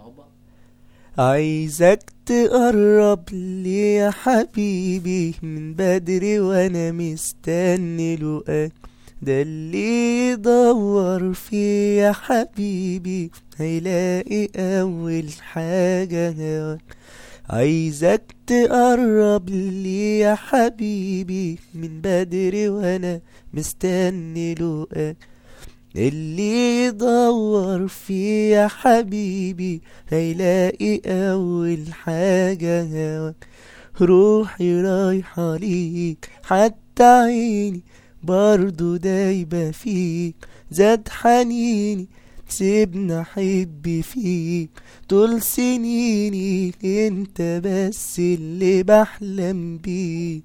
هوبا عايزك تقرب لي يا حبيبي من بدري وانا مستني لقاك ده اللي يدور فيه يا حبيبي هيلاقي اول حاجة هواك عايزك تقرب لي يا حبيبي من بدري وانا مستني لقاك اللي يدور فيه يا حبيبي هيلاقي أول حاجة هواك روحي رايحة ليك حتى عيني برضو دايبة فيك زاد حنيني سيبنا أحب فيك طول سنيني انت بس اللي بحلم بيه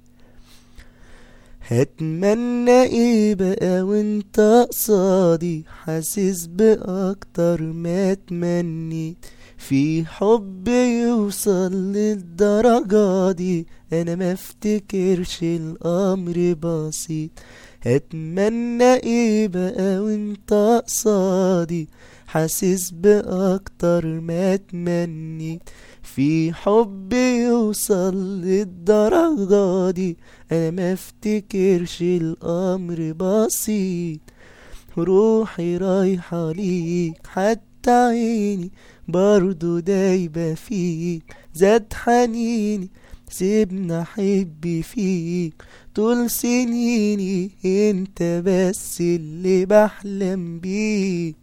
هتمنى ايه بقى وانت قصادي حاسس باكتر ما تمنيت في حب يوصل للدرجة دي انا ما افتكرش الامر بسيط هتمنى ايه بقى وانت قصادي حاسس باكتر ما تمنيت في حب يوصل للدرجة دي انا ما افتكرش الامر بسيط روحي رايحة ليك حتى عيني برضو دايبة فيك زاد حنيني سيبنا احب فيك طول سنيني انت بس اللي بحلم بيه